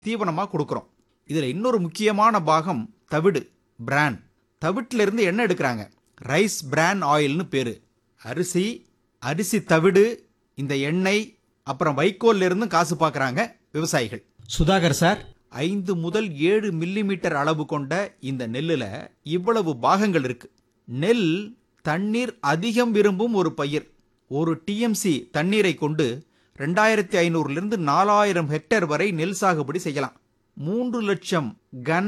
தீவனமாக கொடுக்குறோம் இதில் இன்னொரு முக்கியமான பாகம் தவிடு பிரான் தவிட்டுல இருந்து எண்ணெய் எடுக்கிறாங்க ரைஸ் பிரான் ஆயில்னு பேர் அரிசி அரிசி தவிடு இந்த எண்ணெய் அப்புறம் வைக்கோல்ல இருந்து காசு பார்க்குறாங்க விவசாயிகள் சுதாகர் சார் ஐந்து முதல் ஏழு மில்லிமீட்டர் அளவு கொண்ட இந்த நெல்லுல இவ்வளவு பாகங்கள் இருக்கு நெல் தண்ணீர் அதிகம் விரும்பும் ஒரு பயிர் ஒரு டிஎம்சி தண்ணீரை கொண்டு ரெண்டாயிரத்தி ஐநூறுலேருந்து நாலாயிரம் ஹெக்டேர் வரை நெல் சாகுபடி செய்யலாம் மூன்று லட்சம் கன